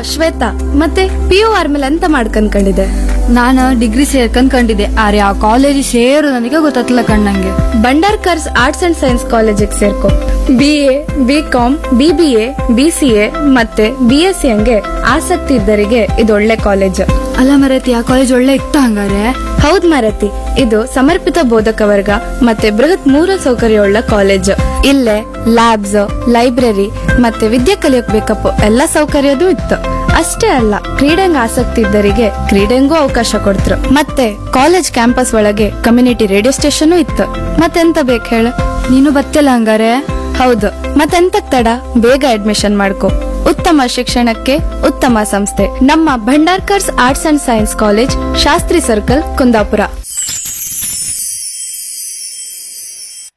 ಶ್ವೇತಾ ಮತ್ತೆ P U ಆರ್ಮೇಲೆ ಎಂತ ಮಾಡ್ಕಂಡ್ಕೊಂಡಿದೆ ನಾನು ಡಿಗ್ರಿ ಸೇರ್ಕೊಂಡ್ ಕಂಡಿದ್ದೆ ಆದ್ರೆ ಆ ಕಾಲೇಜ್ ಸೇರು ನನಗೆ ಗೊತ್ತಾಗ್ತಿಲ್ಲ ಕಣ್ಣಂಗೆ ಬಂಡಾರ್ಕರ್ಸ್ ಆರ್ಟ್ಸ್ ಅಂಡ್ ಸೈನ್ಸ್ ಕಾಲೇಜಿಗೆ ಸೇರ್ಕೊ B A B com B B A B C A ಮತ್ತೆ ಬಿ ಎಸ್ ಸಿ ಹಂಗೆ ಆಸಕ್ತಿ ಇದ್ದರಿಗೆ ಇದು ಒಳ್ಳೆ ಕಾಲೇಜ್ ಅಲ್ಲ ಮರೈತಿ ಆ ಕಾಲೇಜ್ ಒಳ್ಳೆ ಇತ್ತ ಹಂಗಾರೆ ಹೌದ್ ಮಾರತಿ ಇದು ಸಮರ್ಪಿತ ಬೋಧಕ ವರ್ಗ ಮತ್ತೆ ಬೃಹತ್ ಮೂಲ ಸೌಕರ್ಯವುಳ್ಳ ಕಾಲೇಜ್ ಇಲ್ಲೇ ಲ್ಯಾಬ್ಸ್ ಲೈಬ್ರರಿ ಮತ್ತೆ ವಿದ್ಯೆ ಕಲಿಯಕ್ ಬೇಕಪ್ಪ ಎಲ್ಲ ಸೌಕರ್ಯದೂ ಇತ್ತು ಅಷ್ಟೇ ಅಲ್ಲ ಕ್ರೀಡೆಂಗ್ ಆಸಕ್ತಿ ಇದ್ದರಿಗೆ ಕ್ರೀಡೆಂಗೂ ಅವಕಾಶ ಕೊಡ್ತ್ರು ಮತ್ತೆ ಕಾಲೇಜ್ ಕ್ಯಾಂಪಸ್ ಒಳಗೆ ಕಮ್ಯುನಿಟಿ ರೇಡಿಯೋ ಸ್ಟೇಷನ್ ಇತ್ತು ಮತ್ತೆಂತ ಬೇಕು ಹೇಳ ನೀನು ಬತ್ತಿಲ್ಲ ಹಂಗಾರೆ ಹೌದು ಮತ್ತೆಂತಕ್ ತಡ ಬೇಗ ಅಡ್ಮಿಷನ್ ಮಾಡ್ಕೋ ಉತ್ತಮ ಶಿಕ್ಷಣಕ್ಕೆ ಉತ್ತಮ ಸಂಸ್ಥೆ ನಮ್ಮ Bhandarkars arts and science college Shastri circle Kundapura